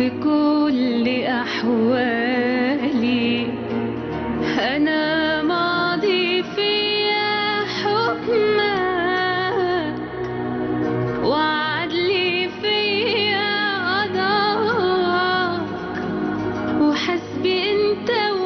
في كل أحوالي أنا ماضي فيا حكمك وعدلي فيا قضاك وحسبي انت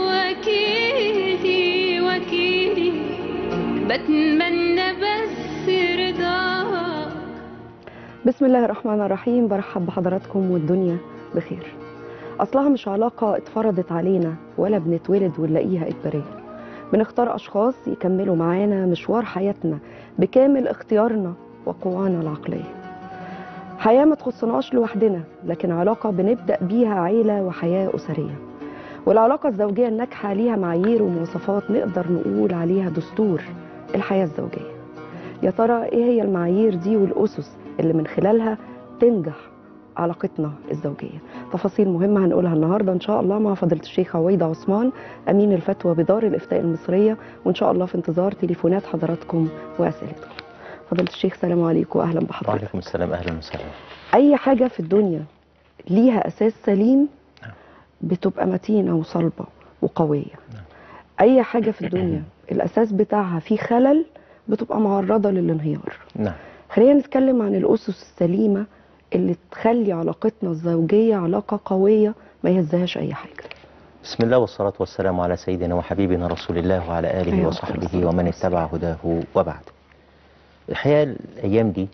وكيلي وكيلي بتمنى بس رضاك بسم الله الرحمن الرحيم برحب بحضراتكم والدنيا بخير أصلها مش علاقة اتفرضت علينا ولا بنتولد ونلاقيها إجبارية بنختار أشخاص يكملوا معانا مشوار حياتنا بكامل اختيارنا وقوانا العقلية حياة ما تخصناش لوحدنا لكن علاقة بنبدأ بيها عيلة وحياة أسرية والعلاقة الزوجية الناجحة ليها معايير ومواصفات نقدر نقول عليها دستور الحياة الزوجية يا ترى ايه هي المعايير دي والاسس اللي من خلالها تنجح علاقتنا الزوجيه تفاصيل مهمه هنقولها النهارده ان شاء الله مع فضيله الشيخ عويده عثمان امين الفتوى بدار الافتاء المصريه وان شاء الله في انتظار تليفونات حضراتكم واسئلتكم فضيله الشيخ سلام عليكم واهلا بحضرتك وعليكم السلام اهلا وسهلا اي حاجه في الدنيا ليها اساس سليم نعم. بتبقى متينه وصلبه وقويه نعم. اي حاجه في الدنيا الاساس بتاعها فيه خلل بتبقى معرضه للانهيار نعم خلينا نتكلم عن الأسس السليمة اللي تخلي علاقتنا الزوجية علاقة قوية ما يهزهاش أي حاجة بسم الله والصلاة والسلام على سيدنا وحبيبنا رسول الله وعلى آله أيوة، وصحبه والصلاة ومن والسلام. اتبع هداه وبعد الحقيقة الأيام دي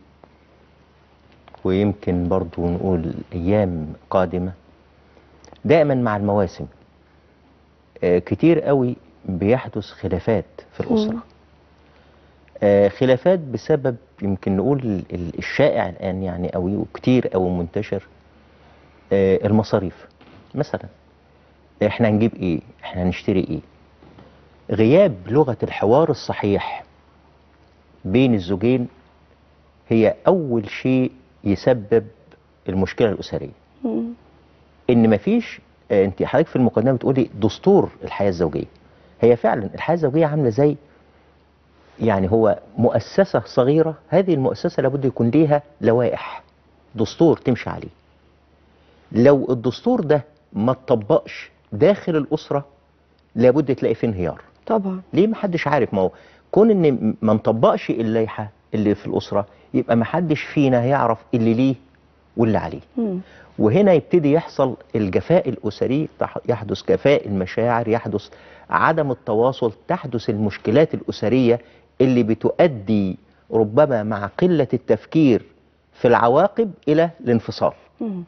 ويمكن برضو نقول أيام قادمة دائما مع المواسم آه، كتير قوي بيحدث خلافات في الأسرة مم. آه، خلافات بسبب يمكن نقول ال- ال- الشائع الآن يعني قوي وكتير قوي منتشر آه، المصاريف مثلا احنا هنجيب ايه احنا هنشتري ايه غياب لغة الحوار الصحيح بين الزوجين هي اول شيء يسبب المشكلة الاسرية مم. ان مفيش آه، انت حضرتك في المقدمة بتقولي دستور الحياة الزوجية هي فعلا الحياة الزوجية عاملة زي يعني هو مؤسسة صغيرة هذه المؤسسة لابد يكون ليها لوائح دستور تمشي عليه لو الدستور ده ما اتطبقش داخل الأسرة لابد تلاقي فيه انهيار طبعا ليه محدش عارف ما هو كون ان ما نطبقش اللائحة اللي في الأسرة يبقى محدش فينا هيعرف اللي ليه واللي عليه مم. وهنا يبتدي يحصل الجفاء الأسري تح- يحدث جفاء المشاعر يحدث عدم التواصل تحدث المشكلات الأسرية اللي بتؤدي ربما مع قلة التفكير في العواقب إلى الانفصال مم.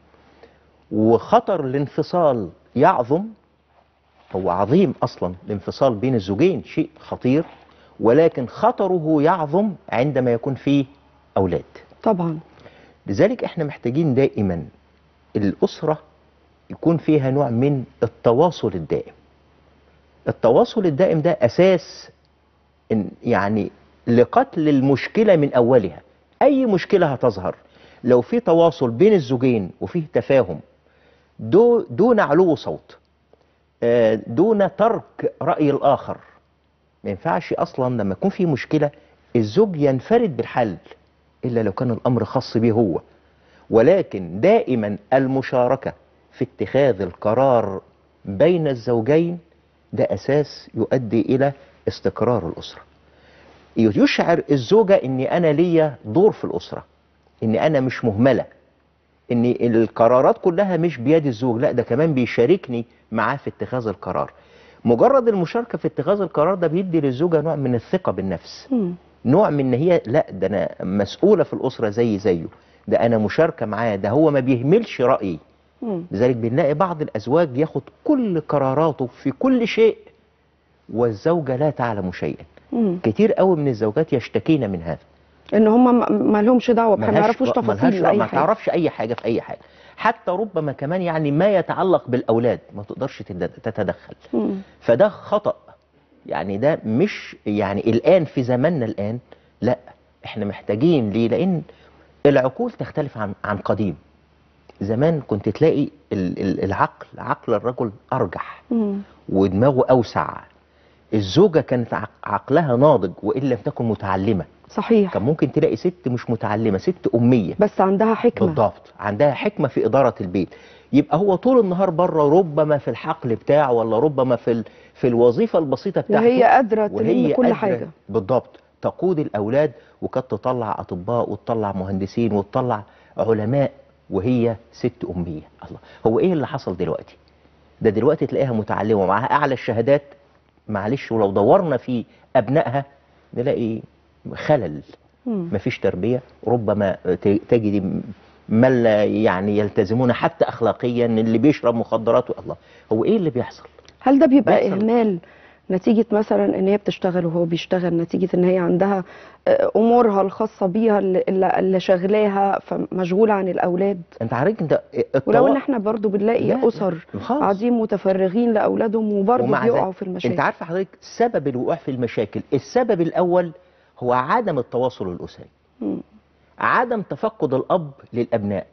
وخطر الانفصال يعظم هو عظيم أصلا الانفصال بين الزوجين شيء خطير ولكن خطره يعظم عندما يكون فيه أولاد طبعا لذلك احنا محتاجين دائما الأسرة يكون فيها نوع من التواصل الدائم التواصل الدائم ده أساس إن يعني لقتل المشكلة من أولها أي مشكلة هتظهر لو في تواصل بين الزوجين وفيه تفاهم دو دون علو صوت آه، دون ترك رأي الآخر ما ينفعش أصلا لما يكون في مشكلة الزوج ينفرد بالحل إلا لو كان الأمر خاص به هو ولكن دائما المشاركة في اتخاذ القرار بين الزوجين ده أساس يؤدي إلى استقرار الأسرة يشعر الزوجة إن أنا ليا دور في الأسرة إن أنا مش مهملة إن القرارات كلها مش بيد الزوج لا ده كمان بيشاركني معاه في اتخاذ القرار مجرد المشاركة في اتخاذ القرار ده بيدي للزوجة نوع من الثقة بالنفس مم. نوع من ان هي لا ده انا مسؤوله في الاسره زي زيه ده انا مشاركه معاه ده هو ما بيهملش رايي مم. لذلك بنلاقي بعض الازواج ياخد كل قراراته في كل شيء والزوجه لا تعلم شيئا مم. كتير قوي من الزوجات يشتكين من هذا ان هم ما- ما لهمش دعوه بحاجه ما ملهاش- يعرفوش ملهاش- تفاصيل اي ما حاجه تعرفش اي حاجه في اي حاجه حتى ربما كمان يعني ما يتعلق بالاولاد ما تقدرش تد- تتدخل مم. فده خطأ يعني ده مش يعني الآن في زماننا الآن لا احنا محتاجين ليه لأن العقول تختلف عن عن قديم زمان كنت تلاقي ال- ال- العقل عقل الرجل أرجح مم. ودماغه أوسع الزوجة كانت عق- عقلها ناضج وإن لم تكن متعلمة صحيح كان ممكن تلاقي ست مش متعلمه ست اميه بس عندها حكمه بالضبط عندها حكمه في اداره البيت يبقى هو طول النهار بره ربما في الحقل بتاعه ولا ربما في ال... في الوظيفه البسيطه بتاعته وهي قادره تلم وهي كل قادرة حاجه بالضبط تقود الاولاد وكانت تطلع اطباء وتطلع مهندسين وتطلع علماء وهي ست اميه الله هو ايه اللي حصل دلوقتي ده دلوقتي تلاقيها متعلمه ومعاها اعلى الشهادات معلش ولو دورنا في ابنائها نلاقي خلل مم. مفيش تربيه ربما ت- تجد من لا يعني يلتزمون حتى اخلاقيا اللي بيشرب مخدرات الله هو ايه اللي بيحصل هل ده بيبقى بيحصل. اهمال نتيجه مثلا ان هي بتشتغل وهو بيشتغل نتيجه ان هي عندها آه، امورها الخاصه بيها اللي, اللي اللي شغلاها فمشغوله عن الاولاد انت عارف انت ولو ان الطلاق- احنا برضو بنلاقي لا، اسر خالص. قاعدين متفرغين لاولادهم وبرضه ومع بيقعوا ذلك في المشاكل انت عارف حضرتك سبب الوقوع في المشاكل السبب الاول هو عدم التواصل الاسري مم. عدم تفقد الاب للابناء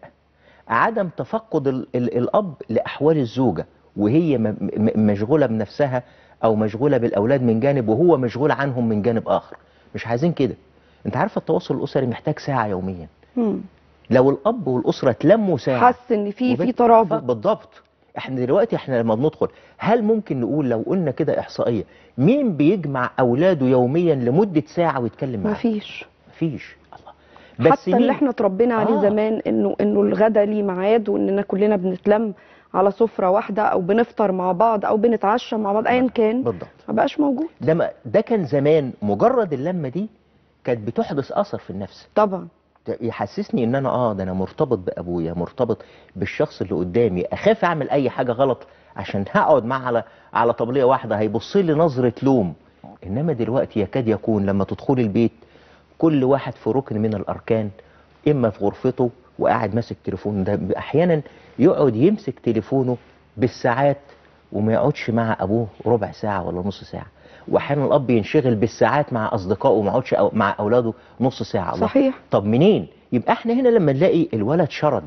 عدم تفقد ال ال الاب لاحوال الزوجه وهي م م مشغوله بنفسها او مشغوله بالاولاد من جانب وهو مشغول عنهم من جانب اخر مش عايزين كده انت عارف التواصل الاسري محتاج ساعه يوميا مم. لو الاب والاسره اتلموا ساعه حس ان في في وبت- ترابط بالضبط احنا دلوقتي احنا لما بندخل هل ممكن نقول لو قلنا كده احصائيه مين بيجمع اولاده يوميا لمده ساعه ويتكلم معاه مفيش مفيش الله حتى اللي احنا اتربينا عليه آه. زمان انه انه الغدا ليه ميعاد واننا كلنا بنتلم على سفره واحده او بنفطر مع بعض او بنتعشى مع بعض ايا كان بالضبط ما بقاش موجود ده ما ده كان زمان مجرد اللمه دي كانت بتحدث اثر في النفس طبعا ده يحسسني ان انا اه ده انا مرتبط بابويا مرتبط بالشخص اللي قدامي اخاف اعمل اي حاجه غلط عشان هقعد معاه على على طبليه واحده هيبص لي نظره لوم انما دلوقتي يكاد يكون لما تدخلي البيت كل واحد في ركن من الاركان اما في غرفته وقاعد ماسك تليفونه ده احيانا يقعد يمسك تليفونه بالساعات وما يقعدش مع ابوه ربع ساعه ولا نص ساعه واحيانا الاب ينشغل بالساعات مع اصدقائه وما يقعدش أو- مع اولاده نص ساعه الله. صحيح طب منين يبقى احنا هنا لما نلاقي الولد شرد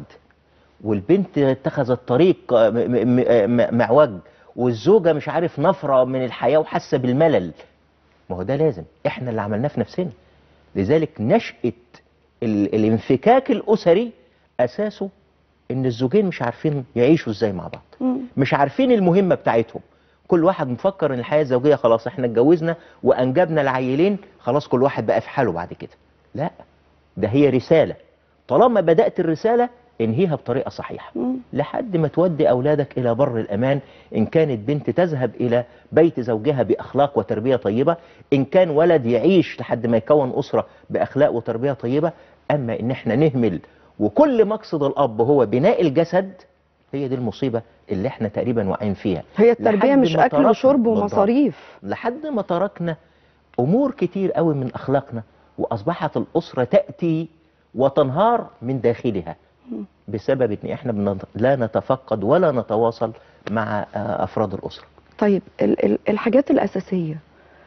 والبنت اتخذت طريق م- م- م- معوج والزوجه مش عارف نفره من الحياه وحاسه بالملل ما هو ده لازم احنا اللي عملناه في نفسنا لذلك نشأة ال- الانفكاك الأسري أساسه إن الزوجين مش عارفين يعيشوا إزاي مع بعض مم. مش عارفين المهمة بتاعتهم كل واحد مفكر إن الحياة الزوجية خلاص إحنا اتجوزنا وأنجبنا العيلين خلاص كل واحد بقى في حاله بعد كده لا ده هي رسالة طالما بدأت الرسالة انهيها بطريقة صحيحة مم. لحد ما تودي أولادك إلى بر الأمان إن كانت بنت تذهب إلى بيت زوجها بأخلاق وتربية طيبة إن كان ولد يعيش لحد ما يكون أسرة بأخلاق وتربية طيبة أما إن إحنا نهمل وكل مقصد الأب هو بناء الجسد هي دي المصيبة اللي إحنا تقريبا واقعين فيها هي التربيه لحد مش ما اكل تركنا- وشرب بالضبط. ومصاريف لحد ما تركنا امور كتير قوي من اخلاقنا واصبحت الاسره تاتي وتنهار من داخلها بسبب ان احنا بن- لا نتفقد ولا نتواصل مع آه، افراد الاسره طيب ال- ال- الحاجات الاساسيه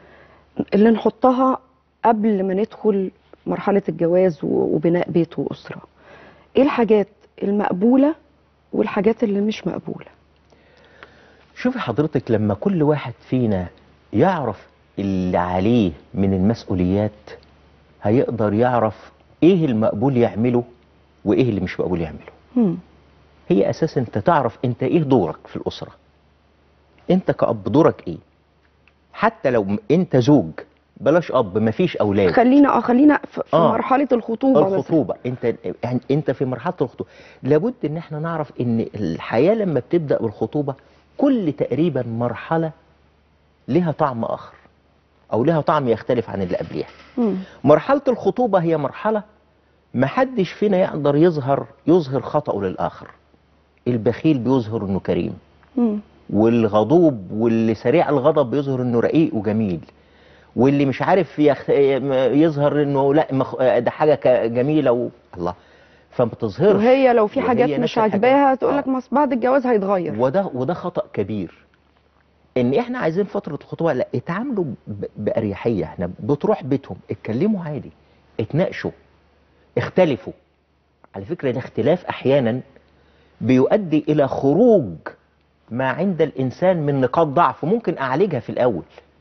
اللي نحطها قبل ما ندخل مرحله الجواز و- وبناء بيت واسره ايه الحاجات المقبوله والحاجات اللي مش مقبوله شوفي حضرتك لما كل واحد فينا يعرف اللي عليه من المسؤوليات هيقدر يعرف ايه المقبول يعمله وايه اللي مش مقبول يعمله مم. هي اساس انت تعرف انت ايه دورك في الاسره انت كأب دورك ايه حتى لو م- انت زوج بلاش اب مفيش اولاد خلينا اه خلينا في في آه. مرحله الخطوبه مثلا. الخطوبه انت يعني انت في مرحله الخطوبه لابد ان احنا نعرف ان الحياه لما بتبدا بالخطوبه كل تقريبا مرحله لها طعم اخر او لها طعم يختلف عن اللي قبلها مم. مرحله الخطوبه هي مرحله ما حدش فينا يقدر يظهر يظهر خطأه للآخر البخيل بيظهر انه كريم مم. والغضوب واللي سريع الغضب بيظهر انه رقيق وجميل واللي مش عارف يخ... يظهر انه لا مخ... ده حاجه ك- جميله و... الله فما تظهرش وهي لو في وهي حاجات نفس مش الحاجات. عاجباها تقول لك آه. مس- بعد الجواز هيتغير وده وده خطأ كبير ان احنا عايزين فترة الخطوبة لا اتعاملوا ب- بأريحية احنا بتروح بيتهم اتكلموا عادي اتناقشوا اختلفوا على فكرة الاختلاف احيانا بيؤدي الى خروج ما عند الانسان من نقاط ضعف ممكن اعالجها في الاول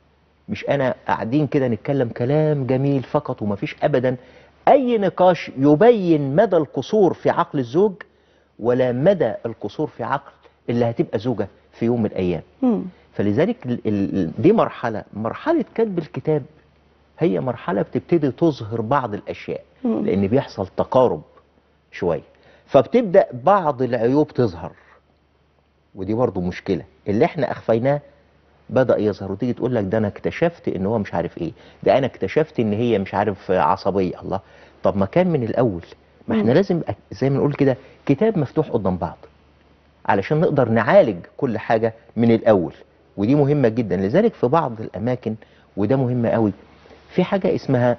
مش انا قاعدين كده نتكلم كلام جميل فقط ومفيش ابدا اي نقاش يبين مدى القصور في عقل الزوج ولا مدى القصور في عقل اللي هتبقى زوجة في يوم من الايام مم. فلذلك ال- ال- دي مرحلة مرحلة كتب الكتاب هي مرحلة بتبتدي تظهر بعض الأشياء مم. لأن بيحصل تقارب شوية فبتبدأ بعض العيوب تظهر ودي برضو مشكلة اللي احنا أخفيناه بدأ يظهر وتيجي تقول لك ده أنا اكتشفت إن هو مش عارف إيه ده أنا اكتشفت إن هي مش عارف عصبية الله طب ما كان من الأول ما احنا مم. لازم أ- زي ما نقول كده كتاب مفتوح قدام بعض علشان نقدر نعالج كل حاجة من الأول ودي مهمة جدا لذلك في بعض الأماكن وده مهم قوي في حاجة اسمها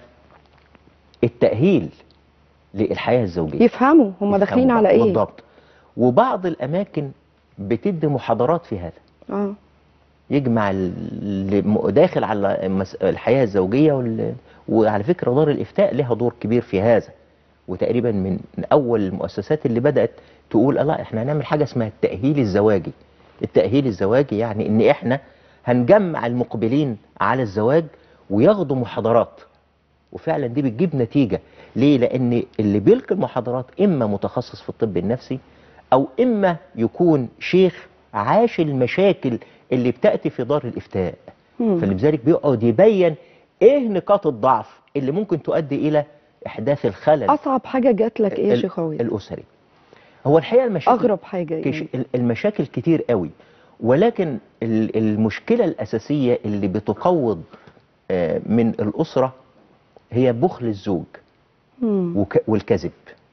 التأهيل للحياة الزوجية يفهموا هم داخلين يفهموا على بعض. ايه بالضبط وبعض الأماكن بتدي محاضرات في هذا اه يجمع اللي م- داخل على المس- الحياة الزوجية وال... وعلى فكرة دار الإفتاء لها دور كبير في هذا وتقريبا من من أول المؤسسات اللي بدأت تقول لا احنا هنعمل حاجة اسمها التأهيل الزواجي التأهيل الزواجي يعني ان احنا هنجمع المقبلين على الزواج وياخدوا محاضرات وفعلا دي بتجيب نتيجة ليه لان اللي بيلقي المحاضرات اما متخصص في الطب النفسي او اما يكون شيخ عاش المشاكل اللي بتأتي في دار الإفتاء مم. فلذلك بيقعد يبين ايه نقاط الضعف اللي ممكن تؤدي الى احداث الخلل اصعب حاجه جات لك ايه يا ال- شيخ عويد الاسري هو الحقيقه المشاكل اغرب حاجه كش- يعني ال- المشاكل كتير قوي ولكن ال- المشكله الاساسيه اللي بتقوض آه، من الاسره هي بخل الزوج مم. وك- والكذب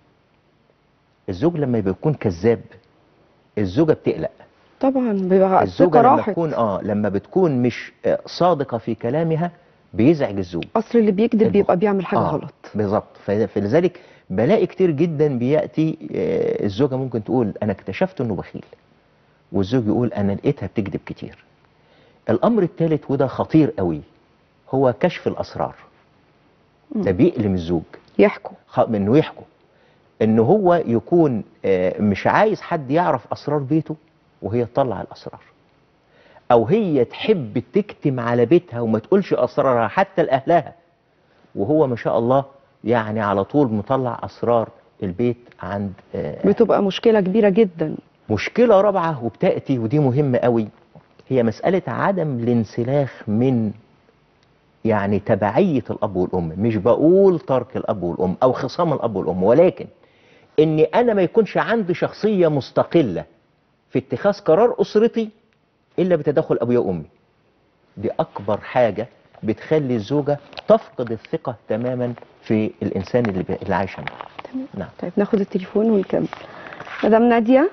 الزوج لما بيكون كذاب الزوجه بتقلق طبعا بيبقى الزوجه الثقه لما راحت تكون اه لما بتكون مش آه، صادقه في كلامها بيزعج الزوج اصل اللي بيكذب البخل. بيبقى بيعمل حاجه آه غلط بالظبط ف- فلذلك بلاقي كتير جدا بياتي آه، الزوجه ممكن تقول انا اكتشفت انه بخيل والزوج يقول انا لقيتها بتكذب كتير الامر الثالث وده خطير قوي هو كشف الاسرار ده بيألم الزوج يحكوا خ- انه يحكوا ان هو يكون آه، مش عايز حد يعرف اسرار بيته وهي تطلع الاسرار او هي تحب تكتم على بيتها وما تقولش اسرارها حتى لاهلها وهو ما شاء الله يعني على طول مطلع اسرار البيت عند آه، بتبقى مشكله كبيره جدا مشكلة رابعة وبتأتي ودي مهمة قوي هي مسألة عدم الانسلاخ من يعني تبعية الأب والأم مش بقول ترك الأب والأم أو خصام الأب والأم ولكن إن أنا ما يكونش عندي شخصية مستقلة في اتخاذ قرار أسرتي إلا بتدخل أبويا وأمي دي أكبر حاجة بتخلي الزوجة تفقد الثقة تماما في الإنسان اللي, بي- اللي عايشة معاه نعم طيب ناخد التليفون ونكمل مدام ناديه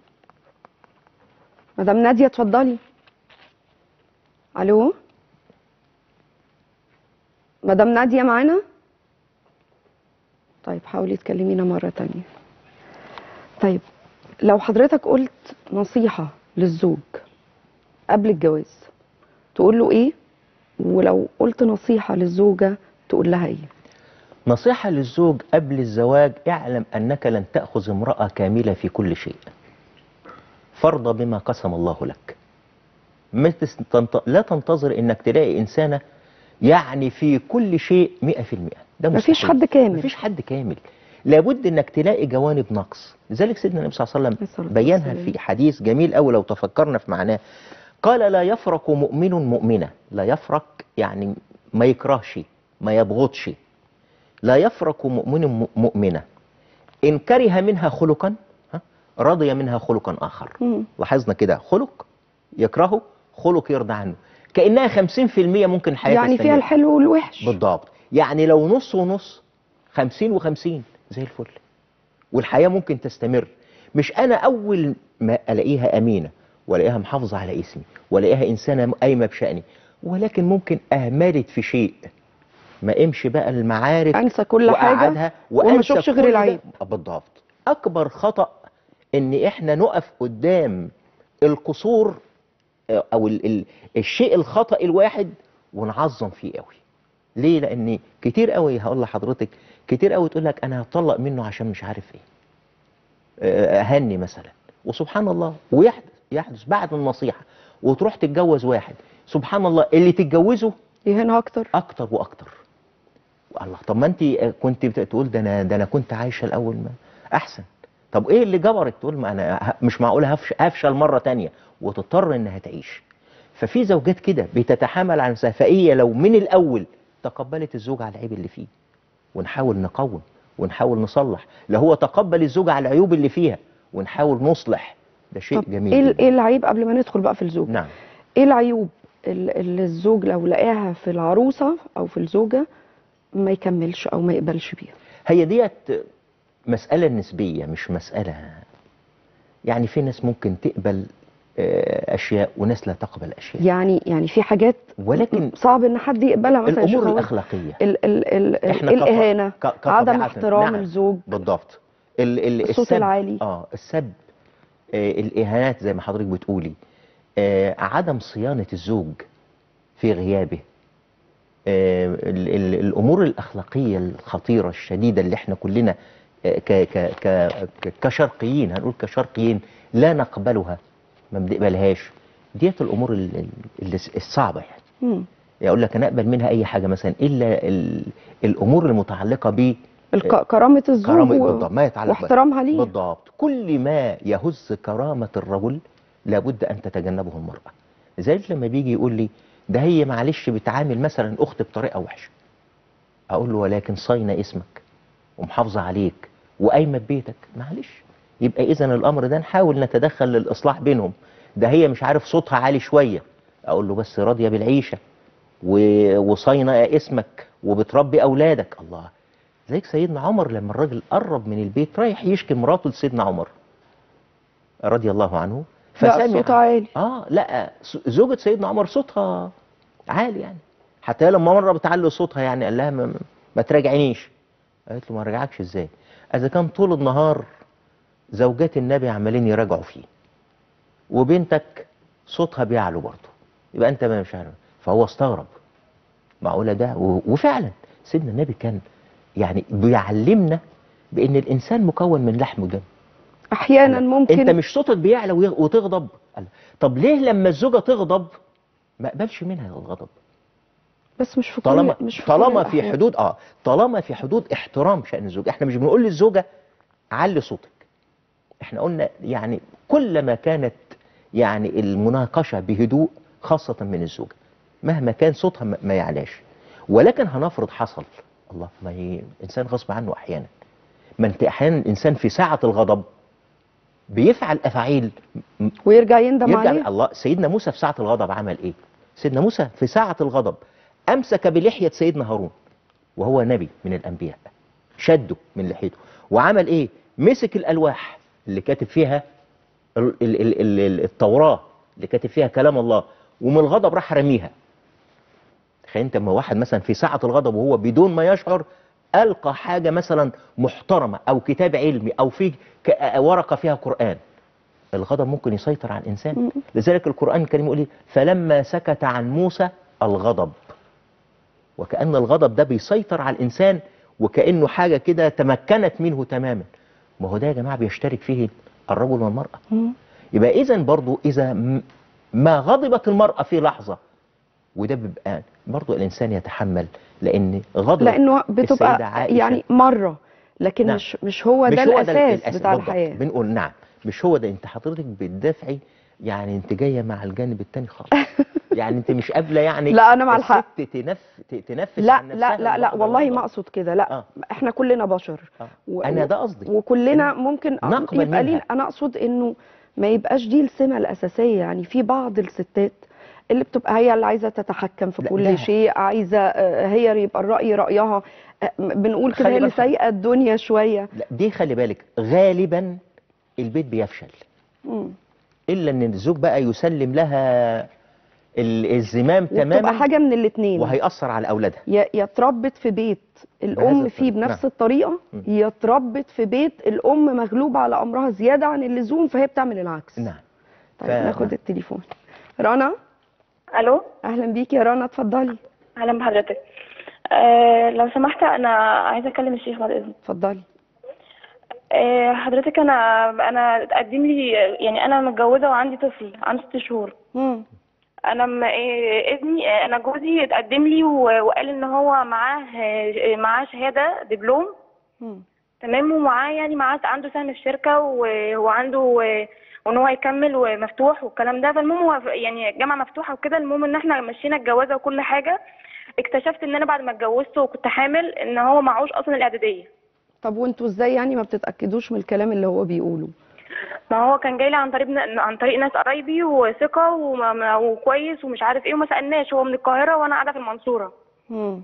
مدام ناديه اتفضلي الو مدام ناديه معانا طيب حاولي تكلمينا مره تانية طيب لو حضرتك قلت نصيحه للزوج قبل الجواز تقول له ايه ولو قلت نصيحه للزوجه تقول لها ايه نصيحة للزوج قبل الزواج اعلم أنك لن تأخذ امرأة كاملة في كل شيء فرض بما قسم الله لك ما تستنط... لا تنتظر أنك تلاقي إنسانة يعني في كل شيء مئة في المئة ده مفيش مستحيل. حد كامل. مفيش حد كامل لابد أنك تلاقي جوانب نقص لذلك سيدنا النبي صلى الله عليه الصلاة وسلم بينها والسلام. في حديث جميل أوي لو تفكرنا في معناه قال لا يفرق مؤمن مؤمنة لا يفرق يعني ما يكرهش ما يبغضش لا يفرق مؤمن م- مؤمنة إن كره منها خلقا ها، رضي منها خلقا آخر مم. لاحظنا كده خلق يكرهه خلق يرضى عنه كأنها 50% ممكن الحياة يعني فيها تستمر. الحلو والوحش بالضبط يعني لو نص ونص 50 و50 زي الفل والحياة ممكن تستمر مش أنا أول ما ألاقيها أمينة ولاقيها محافظة على اسمي ولاقيها إنسانة قايمة بشأني ولكن ممكن أهملت في شيء ما امشي بقى المعارف انسى كل حاجه وأقعدها وما وأنسى اشوفش غير كل العيب ده. بالضبط أكبر خطأ إن إحنا نقف قدام القصور آه، أو ال ال الشيء الخطأ الواحد ونعظم فيه قوي ليه لأن كتير قوي هقول لحضرتك كتير قوي تقول لك أنا هطلق منه عشان مش عارف إيه آه، أهني مثلا وسبحان الله ويحدث يحدث بعد النصيحة وتروح تتجوز واحد سبحان الله اللي تتجوزه يهينها اكتر اكتر واكتر الله طب ما انت كنت بتقول ده انا ده انا كنت عايشه الاول ما احسن طب ايه اللي جبرك تقول ما انا ه- مش معقول هفش- هفشل مره تانية وتضطر انها تعيش ففي زوجات كده بتتحامل عن نفسها فهي لو من الاول تقبلت الزوج على العيب اللي فيه ونحاول نقوم ونحاول نصلح لو هو تقبل الزوج على العيوب اللي فيها ونحاول نصلح ده شيء طب جميل ايه ال- جداً. ايه العيب قبل ما ندخل بقى في الزوج نعم ايه العيوب ال- اللي الزوج لو لقاها في العروسه او في الزوجه ما يكملش او ما يقبلش بيها هي ديت مسألة نسبية مش مسألة يعني في ناس ممكن تقبل آه، أشياء وناس لا تقبل أشياء يعني يعني في حاجات ولكن صعب ان حد يقبلها مثلا الأمور شهوات. الأخلاقية ال ال ال إحنا كف- الاهانه ك- كطبيعة- عدم احترام نعم. الزوج بالضبط ال ال الصوت السب- العالي. اه السب آه الإهانات زي ما حضرتك بتقولي آه عدم صيانة الزوج في غيابه آه ال ال الأمور الأخلاقية الخطيرة الشديدة اللي احنا كلنا آه ك ك ك ك- كشرقيين هنقول كشرقيين لا نقبلها ما بنقبلهاش ديت الأمور ال- ال- ال- الصعبة يعني مم. يقول لك انا اقبل منها اي حاجه مثلا الا ال- الامور المتعلقه ب الك- كرامه الزوج كرامه و- بالضبط ما يتعلق بها. واحترامها ليه بالضبط كل ما يهز كرامه الرجل لابد ان تتجنبه المراه لذلك لما بيجي يقول لي ده هي معلش بتعامل مثلا اخت بطريقه وحشه اقول له ولكن صاينه اسمك ومحافظه عليك وقايمه ببيتك معلش يبقى اذا الامر ده نحاول نتدخل للاصلاح بينهم ده هي مش عارف صوتها عالي شويه اقول له بس راضيه بالعيشه و- وصاينه اسمك وبتربي اولادك الله زيك سيدنا عمر لما الراجل قرب من البيت رايح يشكي مراته لسيدنا عمر رضي الله عنه لا الصوت عالي اه لا س- زوجة سيدنا عمر صوتها عالي يعني حتى هي لما مره بتعلي صوتها يعني قال لها ما, ما تراجعينيش قالت له ما راجعكش ازاي اذا كان طول النهار زوجات النبي عمالين يراجعوا فيه وبنتك صوتها بيعلو برضه يبقى انت ما مش عارف فهو استغرب معقوله ده و- وفعلا سيدنا النبي كان يعني بيعلمنا بان الانسان مكون من لحم ودم احيانا ممكن انت مش صوتك بيعلى وي- وتغضب قال طب ليه لما الزوجه تغضب ما اقبلش منها الغضب بس مش في طالما كل مش في طالما كل في الأحيان. حدود اه طالما في حدود احترام شأن الزوج احنا مش بنقول للزوجة علي صوتك احنا قلنا يعني كلما كانت يعني المناقشة بهدوء خاصة من الزوجة مهما كان صوتها ما- ما يعلاش ولكن هنفرض حصل الله ما هي الانسان غصب عنه احيانا ما انت احيانا الانسان في ساعة الغضب بيفعل افاعيل م- ويرجع يندم يرجع عليه الله سيدنا موسى في ساعة الغضب عمل ايه سيدنا موسى في ساعة الغضب امسك بلحية سيدنا هارون وهو نبي من الانبياء شده من لحيته وعمل ايه مسك الالواح اللي كاتب فيها ال- ال- ال- ال- التوراة اللي كاتب فيها كلام الله ومن الغضب راح رميها تخيل انت لما واحد مثلا في ساعة الغضب وهو بدون ما يشعر ألقى حاجة مثلا محترمة أو كتاب علمي أو في ك- ورقة فيها قرآن الغضب ممكن يسيطر على الإنسان لذلك القرآن الكريم يقول إيه؟ فلما سكت عن موسى الغضب وكأن الغضب ده بيسيطر على الإنسان وكأنه حاجة كده تمكنت منه تماما ما هو ده يا جماعة بيشترك فيه الرجل والمرأة مم. يبقى إذا برضو إذا م- ما غضبت المرأة في لحظة وده بيبقى برضو الإنسان يتحمل لأن غضب لانه السيدة بتبقى عائشة يعني مره لكن نعم. مش مش هو مش ده هو الاساس الأساس بتاع بالضبط. الحياه بنقول نعم مش هو ده انت حضرتك بتدافعي يعني انت جايه مع الجانب التاني خالص يعني انت مش قابله يعني لا، أنا مع الحق. الست تنف... ت- تنفس لا عن لا نفسها لا لا لغضب والله الغضب. ما اقصد كده لا آه. احنا كلنا بشر آه. و- انا و- ده قصدي وكلنا ممكن نقبل يبقى لينا منها. انا اقصد انه ما يبقاش دي السمه الاساسيه يعني في بعض الستات اللي بتبقى هي اللي عايزه تتحكم في لا، كل ده- شيء عايزه آه، هي يبقى الراي رايها آه، بنقول كده خلي هي اللي بالك. سايقه الدنيا شويه لا دي خلي بالك غالبا البيت بيفشل مم. الا ان الزوج بقى يسلم لها ال- الزمام وبتبقى تماما حاجه من الاثنين وهيأثر على اولادها يا يا اتربت في بيت الام بهذا فيه الطريق. بنفس نعم. الطريقه مم. يا اتربت في بيت الام مغلوبه على امرها زياده عن اللزوم فهي بتعمل العكس نعم طيب ف- ناخد نعم. التليفون رنا الو اهلا بيكي يا رنا اتفضلي اهلا بحضرتك أه لو سمحت انا عايزه اكلم الشيخ بعد اذنك اتفضلي أه حضرتك انا انا اتقدم لي يعني انا متجوزه وعندي طفل عنده ست شهور مم. انا م... إيه، ابني آه، انا جوزي اتقدم لي و- وقال ان هو معاه آه، معاه شهاده دبلوم مم. تمام ومعاه يعني معاه عنده سهم في شركه و- وعنده و- وان هو هيكمل ومفتوح والكلام ده فالمهم هو يعني الجامعه مفتوحه وكده المهم ان احنا مشينا الجوازه وكل حاجه اكتشفت ان انا بعد ما اتجوزت وكنت حامل ان هو معهوش اصلا الاعداديه طب وانتوا ازاي يعني ما بتتاكدوش من الكلام اللي هو بيقوله ما هو كان جاي لي عن طريق عن طريق ناس قرايبي وثقه وما- ما- وكويس ومش عارف ايه وما سالناش هو من القاهره وانا قاعده في المنصوره مم.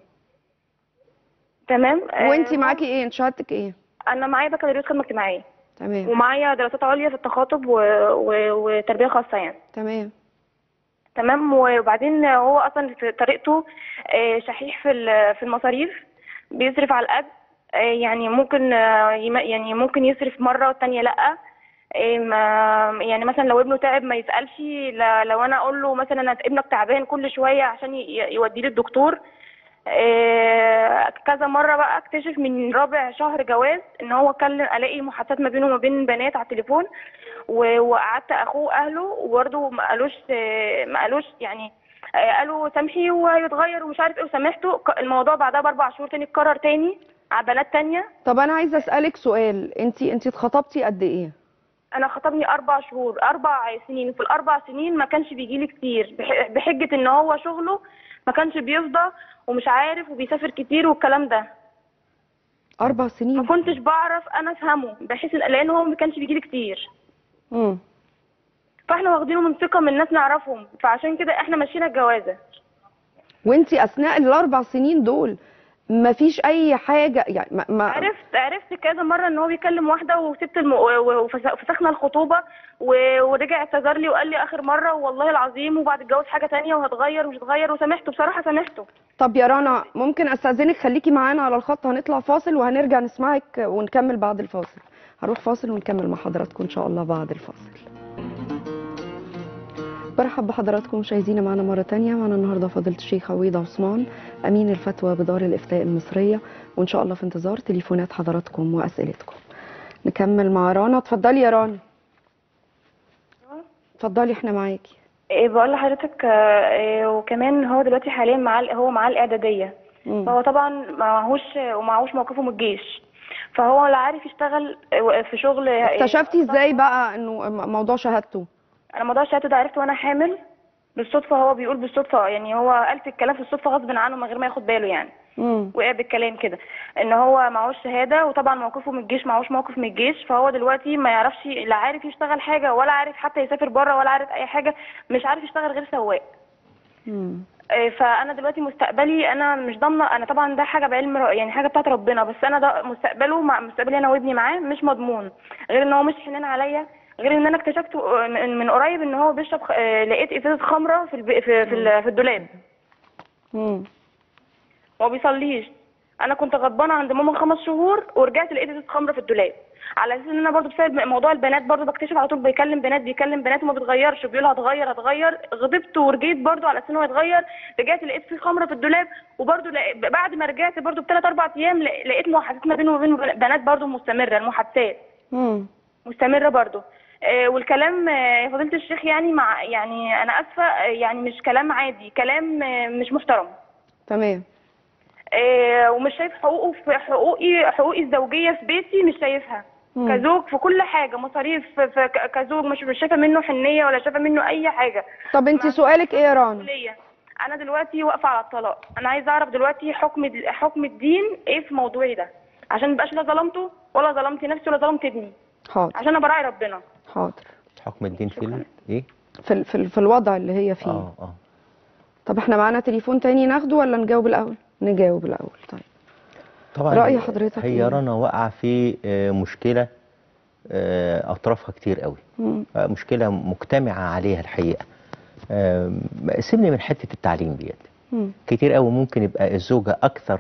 تمام آه، وانتي معاكي ايه انت شهادتك ايه انا معايا بكالوريوس خدمه اجتماعيه تمام ومعايا دراسات عليا في التخاطب و... و... وتربيه خاصه يعني تمام تمام وبعدين هو اصلا في طريقته آه، شحيح في ال- في المصاريف بيصرف على القد آه، يعني ممكن آه، يم- يعني ممكن يصرف مره والتانيه لا آه، ما يعني مثلا لو ابنه تعب ما يسالش لا- لو انا اقول له مثلا أنا ابنك تعبان كل شويه عشان ي- يوديه للدكتور آه، كذا مره بقى اكتشف من رابع شهر جواز ان هو كلم الاقي محادثات ما بينه وما بين بنات على التليفون و- وقعدت اخوه اهله وبرده ما قالوش آه، ما قالوش يعني آه، قالوا سامحي وهيتغير ومش عارف ايه وسامحته ك- الموضوع بعدها باربع شهور تاني اتكرر تاني على بنات تانية طب انا عايزه اسالك سؤال انتي انتي اتخطبتي قد ايه انا خطبني اربع شهور اربع سنين في الاربع سنين ما كانش بيجي لي كتير بح- بحجه ان هو شغله ما كانش بيفضى ومش عارف وبيسافر كتير والكلام ده اربع ما سنين كنتش بعرف انا افهمه بحيث إن- لان هو ما كانش بيجي لي كتير مم. فاحنا واخدينه من ثقه من ناس نعرفهم فعشان كده احنا مشينا الجوازه وانتي اثناء الاربع سنين دول ما فيش اي حاجه يعني ما, ما عرفت عرفت كذا مره ان هو بيكلم واحده وسبت الم... و- وفس- وفسخنا الخطوبه و... ورجع اعتذر لي وقال لي اخر مره والله العظيم وبعد الجواز حاجه تانية وهتغير ومش هتغير وسامحته بصراحه سامحته طب يا رنا ممكن استاذنك خليكي معانا على الخط هنطلع فاصل وهنرجع نسمعك ونكمل بعد الفاصل هروح فاصل ونكمل مع حضراتكم ان شاء الله بعد الفاصل برحب بحضراتكم مشاهدينا معنا مرة تانية معنا النهاردة فضيلة الشيخ عويض عثمان أمين الفتوى بدار الإفتاء المصرية وإن شاء الله في انتظار تليفونات حضراتكم وأسئلتكم نكمل مع رنا اتفضلي يا رنا اتفضلي احنا معاكي إيه بقول لحضرتك آه، إيه وكمان هو دلوقتي حاليا معاه ال- هو معاه الاعداديه مم. فهو طبعا معهوش ومعهوش موقفه من الجيش فهو لا عارف يشتغل آه، في شغل اكتشفتي ازاي بقى انه م- موضوع شهادته انا موضوع الشهاده ده عرفته وانا حامل بالصدفه هو بيقول بالصدفه يعني هو قال في الكلام في الصدفه غصب عنه من غير ما ياخد باله يعني مم. وقع بالكلام كده ان هو معهوش شهاده وطبعا موقفه من الجيش معهوش موقف من الجيش فهو دلوقتي ما يعرفش لا عارف يشتغل حاجه ولا عارف حتى يسافر بره ولا عارف اي حاجه مش عارف يشتغل غير سواق مم. آه، فانا دلوقتي مستقبلي انا مش ضامنه انا طبعا ده حاجه بعلم ر- يعني حاجه بتاعت ربنا بس انا ده مستقبله مع مستقبلي انا وابني معاه مش مضمون غير ان هو مش حنين عليا غير ان انا اكتشفت آه، من من قريب ان هو بيشرب خ- آه، لقيت ازازه خمره في الب... في في, ال- في الدولاب مم. وما بيصليش انا كنت غضبانه عند ماما خمس شهور ورجعت لقيت ازازه خمره في الدولاب على اساس ان انا برضو بسبب موضوع البنات برضو بكتشف على طول بيكلم بنات بيكلم بنات وما بتغيرش بيقول هتغير هتغير غضبت ورجيت برضو على اساس ان هو يتغير رجعت لقيت في خمره في الدولاب وبرضو لقيت بعد ما رجعت برضو بثلاث اربع ايام لق- لقيت محادثات ما بينه وبين بنات برضو مستمره المحادثات مم. مستمره برضو آه، والكلام آه، يا فضيله الشيخ يعني مع يعني انا اسفه آه، يعني مش كلام عادي كلام آه، مش محترم تمام آه، ومش شايف حقوقه في حقوقي حقوقي الزوجيه في بيتي مش شايفها مم. كزوج في كل حاجه مصاريف في في ك- كزوج مش مش شايفه منه حنيه ولا شايفه منه اي حاجه طب انت مع- سؤالك ايه يا رنا مسؤوليه انا دلوقتي واقفه على الطلاق انا عايزه اعرف دلوقتي حكم حكم الدين ايه في موضوعي ده عشان مبقاش لا ظلمته ولا ظلمت نفسي ولا ظلمت ابني حاضر عشان انا براعي ربنا حاضر حكم الدين في ال- ايه في ال- في ال- في الوضع اللي هي فيه اه اه طب احنا معانا تليفون تاني ناخده ولا نجاوب الاول نجاوب الاول طيب طبعا رأي حضرتك هي إيه؟ رنا واقعه في آه، مشكله آه، اطرافها كتير قوي مم. آه، مشكله مجتمعه عليها الحقيقه آم، سيبني من حته التعليم ديت مم. كتير قوي ممكن يبقى الزوجه اكثر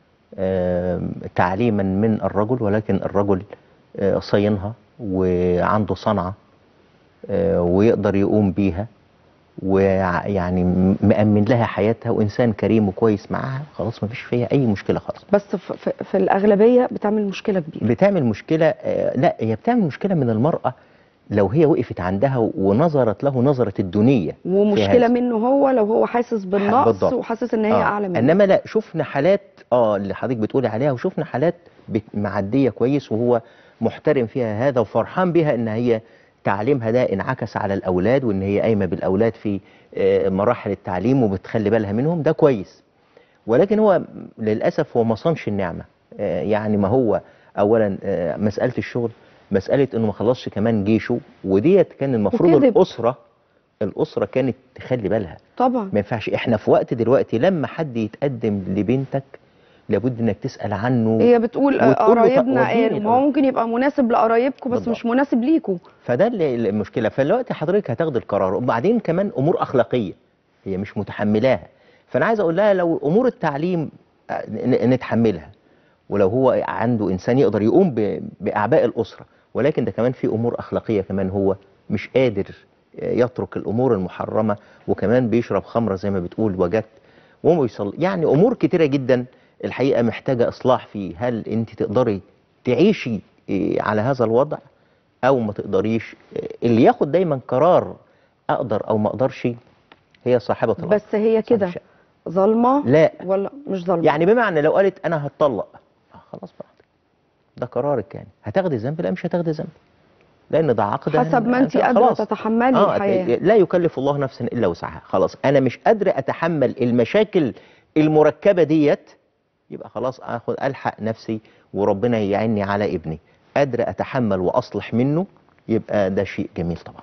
آم، تعليما من الرجل ولكن الرجل آه، صينها وعنده صنعه آه، ويقدر يقوم بيها ويعني مأمن لها حياتها وإنسان كريم وكويس معاها خلاص مفيش فيها أي مشكلة خالص بس في, في, في الاغلبيه بتعمل مشكله كبيره بتعمل مشكلة آه، لا هي بتعمل مشكلة من المرأة لو هي وقفت عندها ونظرت له نظرة الدنية في ومشكله هذا. منه هو لو هو حاسس بالنقص بالضبط. وحاسس ان هي آه. اعلى منه انما لا شفنا حالات اه اللي حضرتك بتقولي عليها وشفنا حالات بت- معديه كويس وهو محترم فيها هذا وفرحان بها ان هي تعليمها ده انعكس على الاولاد وان هي قايمه بالاولاد في آه، مراحل التعليم وبتخلي بالها منهم ده كويس ولكن هو للاسف هو ما صانش النعمه آه، يعني ما هو اولا آه، مساله الشغل مساله انه ما خلصش كمان جيشه وديت كان المفروض وكذب. الاسره الاسره كانت تخلي بالها طبعا ما ينفعش احنا في وقت دلوقتي لما حد يتقدم لبنتك لابد انك تسال عنه هي بتقول وتقول له قرايبنا طب وديني قالوا ما هو ممكن يبقى مناسب لقرايبكم بس بالضبط. مش مناسب ليكوا فده اللي اللي المشكله فدلوقتي حضرتك هتاخد القرار وبعدين كمان امور اخلاقيه هي مش متحملاها فانا عايز اقول لها لو امور التعليم آه، ن- نتحملها ولو هو عنده انسان يقدر يقوم ب- باعباء الاسره ولكن ده كمان في امور اخلاقيه كمان هو مش قادر آه، يترك الامور المحرمه وكمان بيشرب خمره زي ما بتقول وجدت وما بيصلي يعني امور كتيره جدا الحقيقه محتاجه اصلاح فيه هل انت تقدري تعيشي آه، على هذا الوضع او ما تقدريش اللي ياخد دايما قرار اقدر او ما اقدرش هي صاحبه الامر بس هي كده صاحب ظالمه لا ولا مش ظالمه يعني بمعنى لو قالت انا هتطلق آه خلاص بقى ده قرارك يعني هتاخدي ذنب لا مش هتاخدي ذنب لان ده عقد حسب ما انت قادره خلاص. تتحملي آه الحياه لا يكلف الله نفسا الا وسعها خلاص انا مش قادر اتحمل المشاكل المركبه ديت يبقى خلاص اخد الحق نفسي وربنا يعيني على ابني قادر اتحمل واصلح منه يبقى ده شيء جميل طبعا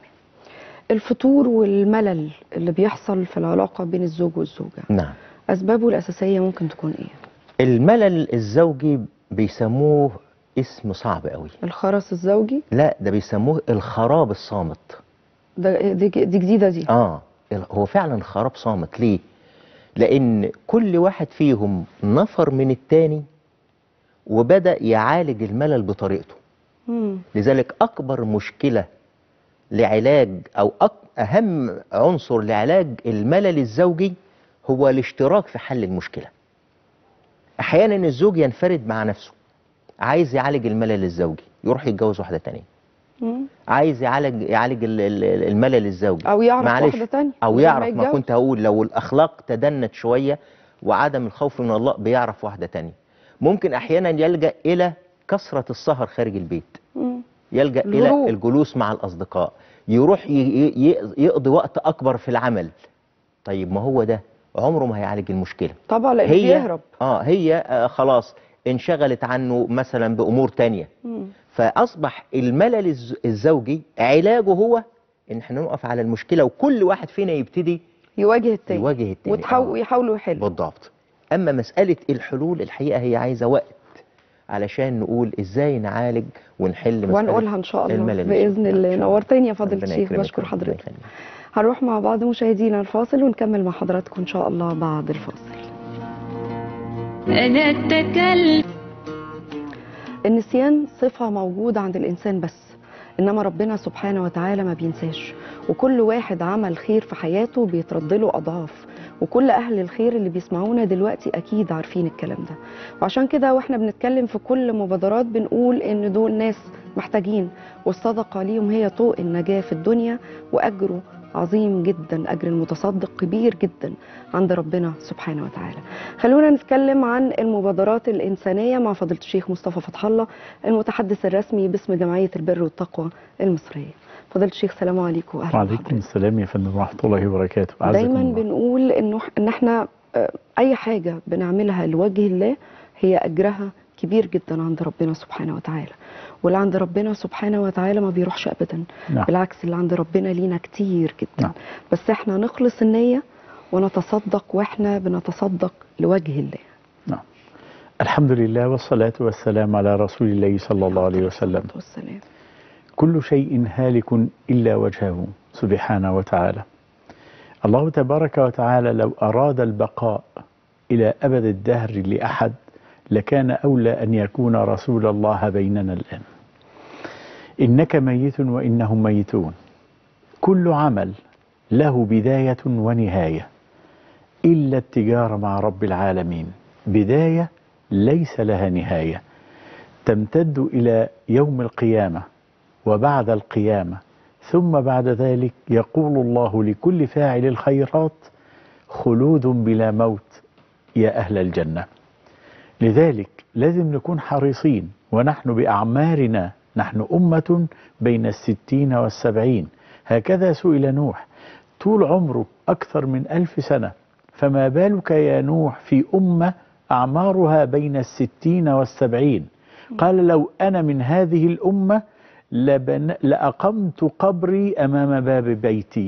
الفتور والملل اللي بيحصل في العلاقه بين الزوج والزوجه نعم اسبابه الاساسيه ممكن تكون ايه الملل الزوجي بيسموه اسم صعب قوي الخرس الزوجي لا ده بيسموه الخراب الصامت ده دي, دي جديده دي اه ال- هو فعلا خراب صامت ليه لان كل واحد فيهم نفر من التاني وبدأ يعالج الملل بطريقته مم. لذلك اكبر مشكلة لعلاج او أك اهم عنصر لعلاج الملل الزوجي هو الاشتراك في حل المشكلة احيانا الزوج ينفرد مع نفسه عايز يعالج الملل الزوجي يروح يتجوز واحدة تانية مم. عايز يعالج يعالج ال- ال- الملل الزوجي او يعرف معلش واحده تانية او من غير يعرف ما يتجوز. كنت هقول لو الاخلاق تدنت شويه وعدم الخوف من الله بيعرف واحده تانية ممكن احيانا يلجا الى كثره السهر خارج البيت مم. يلجا الهروب. الى الجلوس مع الاصدقاء يروح ي- ي- ي- يقضي وقت اكبر في العمل طيب ما هو ده عمره ما هيعالج المشكله طبعا لان هي بيهرب اه هي آه خلاص انشغلت عنه مثلا بامور تانية مم. فاصبح الملل الز- الزوجي علاجه هو ان احنا نقف على المشكله وكل واحد فينا يبتدي يواجه التاني يواجه التاني وتحاول آه. يحاولوا يحلوا بالضبط اما مساله الحلول الحقيقه هي عايزه وقت علشان نقول ازاي نعالج ونحل مساله وهنقولها ان شاء الله الملل باذن الزوجي. الله إن شاء الله. نورتني يا فضيله ربنا الشيخ يكرمك بشكر ربنا حضرتك يخليك. هنروح مع بعض مشاهدينا الفاصل ونكمل مع حضراتكم ان شاء الله بعد الفاصل أنا اتكلت النسيان صفة موجودة عند الإنسان بس إنما ربنا سبحانه وتعالى ما بينساش وكل واحد عمل خير في حياته بيترد له أضعاف وكل أهل الخير اللي بيسمعونا دلوقتي أكيد عارفين الكلام ده وعشان كده وإحنا بنتكلم في كل مبادرات بنقول إن دول ناس محتاجين والصدقة ليهم هي طوق النجاة في الدنيا وأجره عظيم جدا أجر المتصدق كبير جدا عند ربنا سبحانه وتعالى خلونا نتكلم عن المبادرات الإنسانية مع فضيلة الشيخ مصطفى فتح الله المتحدث الرسمي باسم جمعية البر والتقوى المصرية فضيلة الشيخ سلام عليكم وأهلا وعليكم بحضرتك. السلام يا فندم ورحمة الله وبركاته أعزكم دايما الله. بنقول إنه إن إحنا آه، أي حاجة بنعملها لوجه الله هي أجرها كبير جدا عند ربنا سبحانه وتعالى واللي عند ربنا سبحانه وتعالى ما بيروحش أبدا نعم بالعكس اللي عند ربنا لينا كتير جدا نعم. بس احنا نخلص النية ونتصدق واحنا بنتصدق لوجه الله نعم الحمد لله والصلاة والسلام على رسول الله صلى الله عليه وسلم الصلاة والسلام كل شيء هالك إلا وجهه سبحانه وتعالى الله تبارك وتعالى لو أراد البقاء إلى أبد الدهر لأحد لكان أولى أن يكون رسول الله بيننا الآن إنك ميت وإنهم ميتون كل عمل له بداية ونهاية إلا التجارة مع رب العالمين بداية ليس لها نهاية تمتد إلى يوم القيامة وبعد القيامة ثم بعد ذلك يقول الله لكل فاعل الخيرات خلود بلا موت يا أهل الجنة لذلك لازم نكون حريصين ونحن بأعمارنا نحن أمة بين الستين والسبعين هكذا سئل نوح طول عمره أكثر من ألف سنة فما بالك يا نوح في أمة أعمارها بين الستين والسبعين قال لو أنا من هذه الأمة لبن لأقمت قبري أمام باب بيتي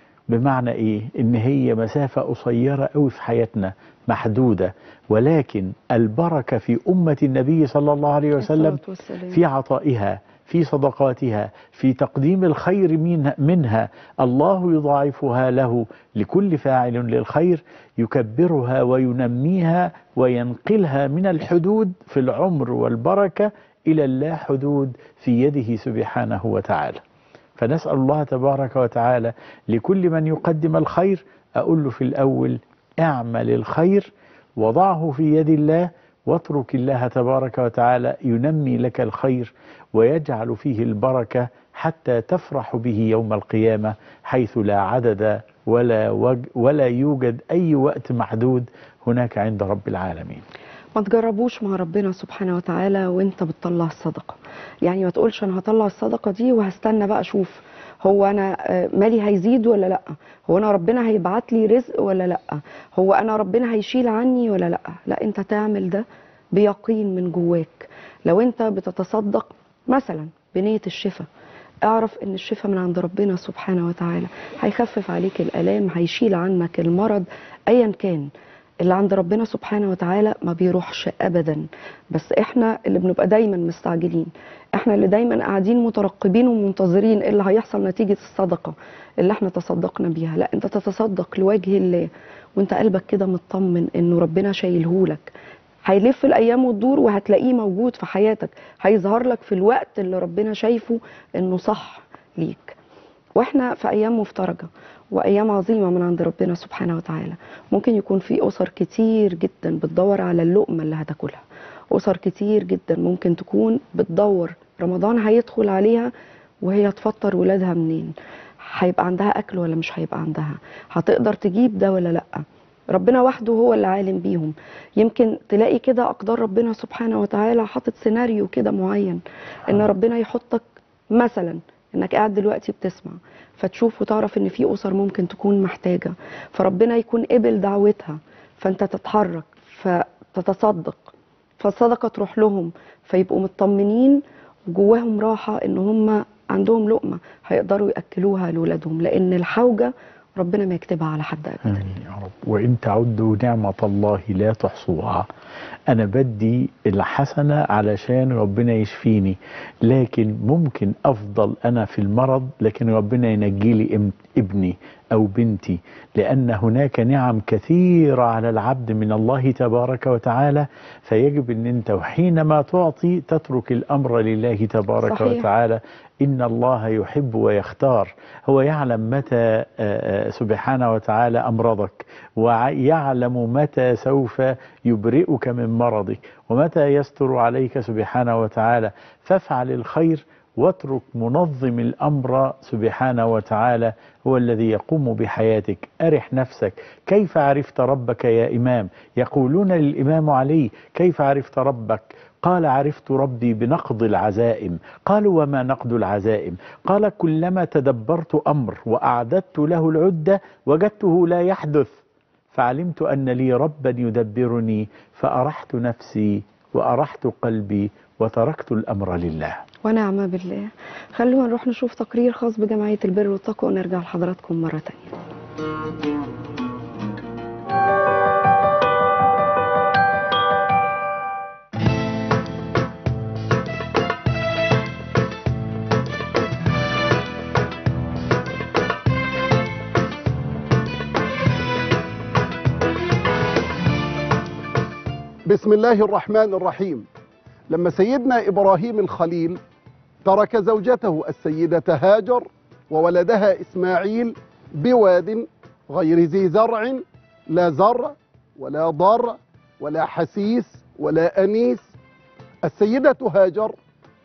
بمعنى إيه؟ إن هي مسافة قصيرة أوي في حياتنا محدودة ولكن البركة في أمة النبي صلى الله عليه وسلم الصلاة والسلام. في عطائها في صدقاتها في تقديم الخير منها, منها الله يضاعفها له لكل فاعل للخير يكبرها وينميها وينقلها من الحدود في العمر والبركة إلى اللا حدود في يده سبحانه وتعالى فنسأل الله تبارك وتعالى لكل من يقدم الخير أقول له في الأول اعمل الخير وضعه في يد الله واترك الله تبارك وتعالى ينمي لك الخير ويجعل فيه البركة حتى تفرح به يوم القيامة حيث لا عدد ولا, وج ولا يوجد أي وقت محدود هناك عند رب العالمين ما تجربوش مع ربنا سبحانه وتعالى وانت بتطلع الصدقة يعني ما تقولش انا هطلع الصدقة دي وهستنى بقى اشوف هو انا آه، مالي هيزيد ولا لا هو انا ربنا هيبعت لي رزق ولا لا هو انا ربنا هيشيل عني ولا لا لا انت تعمل ده بيقين من جواك لو انت بتتصدق مثلا بنية الشفاء اعرف ان الشفاء من عند ربنا سبحانه وتعالى هيخفف عليك الالام هيشيل عنك المرض ايا كان اللي عند ربنا سبحانه وتعالى ما بيروحش ابدا بس احنا اللي بنبقى دايما مستعجلين احنا اللي دايما قاعدين مترقبين ومنتظرين ايه اللي هيحصل نتيجة الصدقة اللي احنا تصدقنا بيها لا انت تتصدق لوجه الله وانت قلبك كده مطمن انه ربنا شايلهولك هيلف الايام وتدور وهتلاقيه موجود في حياتك هيظهر لك في الوقت اللي ربنا شايفه انه صح ليك واحنا في ايام مفترجه وايام عظيمه من عند ربنا سبحانه وتعالى ممكن يكون في اسر كتير جدا بتدور على اللقمه اللي هتاكلها اسر كتير جدا ممكن تكون بتدور رمضان هيدخل عليها وهي تفطر ولادها منين هيبقى عندها اكل ولا مش هيبقى عندها هتقدر تجيب ده ولا لا ربنا وحده هو اللي عالم بيهم يمكن تلاقي كده اقدار ربنا سبحانه وتعالى حاطط سيناريو كده معين ان ربنا يحطك مثلا انك قاعد دلوقتي بتسمع فتشوف وتعرف ان في اسر ممكن تكون محتاجه فربنا يكون قبل دعوتها فانت تتحرك فتتصدق فالصدقه تروح لهم فيبقوا مطمنين وجواهم راحه ان هم عندهم لقمه هيقدروا ياكلوها لاولادهم لان الحوجه ربنا ما يكتبها على حد ابدا آمين يا رب وإن تعدوا نعمة الله لا تحصوها أنا بدي الحسنة علشان ربنا يشفيني لكن ممكن أفضل أنا في المرض لكن ربنا ينجي لي ام- ابني أو بنتي لأن هناك نعم كثيرة على العبد من الله تبارك وتعالى فيجب أن أنت حينما تعطي تترك الأمر لله تبارك صحيح. وتعالى إن الله يحب ويختار هو يعلم متى آه، آه، سبحانه وتعالى أمرضك ويعلم متى سوف يبرئك من مرضك ومتى يستر عليك سبحانه وتعالى فافعل الخير واترك منظم الأمر سبحانه وتعالى هو الذي يقوم بحياتك أرح نفسك كيف عرفت ربك يا إمام يقولون للإمام علي كيف عرفت ربك قال عرفت ربي بنقض العزائم قالوا وما نقض العزائم قال كلما تدبرت أمر وأعددت له العدة وجدته لا يحدث فعلمت أن لي ربا يدبرني فأرحت نفسي وأرحت قلبي وتركت الأمر لله ونعم بالله خلونا نروح نشوف تقرير خاص بجمعية البر والتقوى ونرجع لحضراتكم مرة تانية بسم الله الرحمن الرحيم لما سيدنا ابراهيم الخليل ترك زوجته السيده هاجر وولدها اسماعيل بواد غير ذي زرع لا زرع ولا ضر ولا حسيس ولا انيس السيده هاجر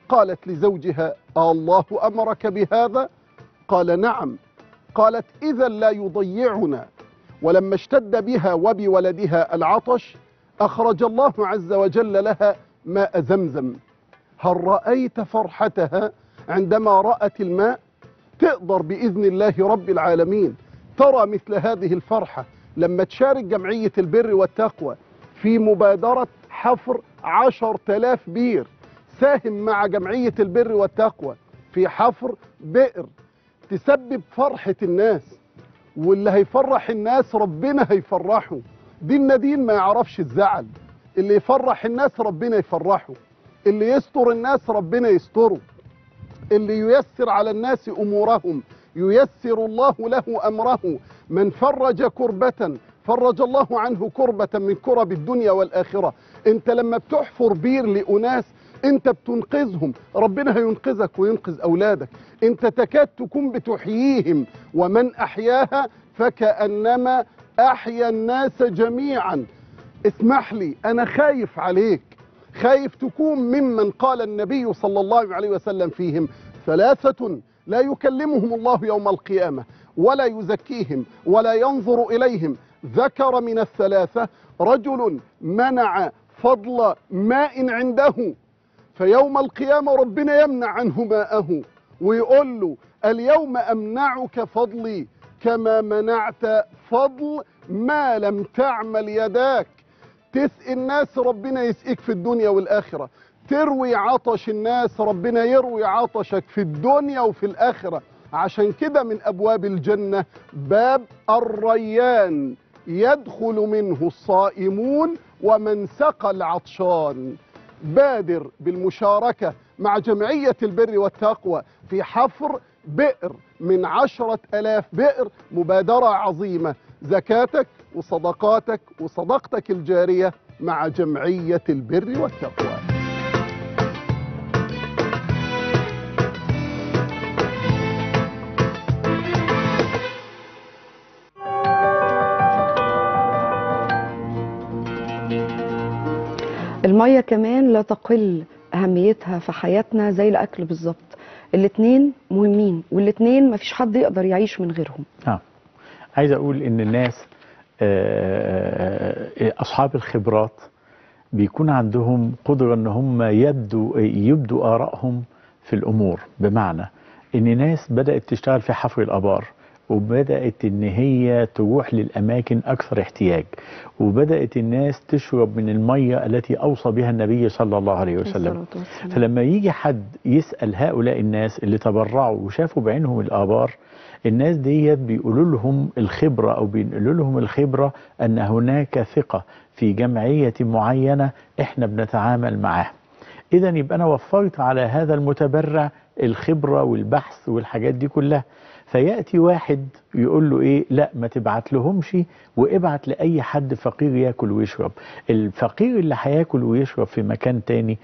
قالت لزوجها الله أمرك بهذا قال نعم قالت إذا لا يضيعنا ولما اشتد بها وبولدها العطش أخرج الله عز وجل لها ماء زمزم هل رأيت فرحتها عندما رأت الماء تقدر بإذن الله رب العالمين ترى مثل هذه الفرحة لما تشارك جمعية البر والتقوى في مبادرة حفر عشر تلاف بير ساهم مع جمعية البر والتقوى في حفر بئر تسبب فرحة الناس واللي هيفرح الناس ربنا هيفرحه ديننا دين ما يعرفش الزعل اللي يفرح الناس ربنا يفرحه اللي يستر الناس ربنا يستره اللي ييسر على الناس امورهم ييسر الله له امره من فرج كربة فرج الله عنه كربة من كرب الدنيا والاخره انت لما بتحفر بير لاناس انت بتنقذهم ربنا هينقذك وينقذ اولادك انت تكاد تكون بتحييهم ومن احياها فكانما احيا الناس جميعا اسمح لي انا خايف عليك خايف تكون ممن قال النبي صلى الله عليه وسلم فيهم ثلاثة لا يكلمهم الله يوم القيامة ولا يزكيهم ولا ينظر إليهم ذكر من الثلاثة رجل منع فضل ماء عنده فيوم القيامة ربنا يمنع عنه ماءه ويقول له اليوم أمنعك فضلي كما منعت فضل ما لم تعمل يداك تسقي الناس ربنا يسقيك في الدنيا والآخرة تروي عطش الناس ربنا يروي عطشك في الدنيا وفي الآخرة عشان كده من أبواب الجنة باب الريان يدخل منه الصائمون ومن سقى العطشان بادر بالمشاركة مع جمعية البر والتقوى في حفر بئر من عشرة ألاف بئر مبادرة عظيمة زكاتك وصدقاتك وصدقتك الجارية مع جمعية البر والتقوى المية كمان لا تقل أهميتها في حياتنا زي الأكل بالظبط الاتنين مهمين والاتنين مفيش حد يقدر يعيش من غيرهم آه. عايز أقول إن الناس آه، آه، أصحاب الخبرات بيكون عندهم قدرة إن هم يبدوا يبدوا آرائهم في الأمور بمعنى إن ناس بدأت تشتغل في حفر الآبار وبدأت إن هي تروح للأماكن أكثر احتياج وبدأت الناس تشرب من المية التي أوصى بها النبي صلى الله عليه وسلم الصلاة والسلام. فلما يجي حد يسأل هؤلاء الناس اللي تبرعوا وشافوا بعينهم الآبار الناس ديت بيقولوا لهم الخبرة أو بينقلوا لهم الخبرة أن هناك ثقة في جمعية معينة إحنا بنتعامل معاها إذا يبقى أنا وفرت على هذا المتبرع الخبرة والبحث والحاجات دي كلها فيأتي واحد يقول له إيه لا ما تبعت لهمش وابعت لأي حد فقير ياكل ويشرب الفقير اللي هياكل ويشرب في مكان تاني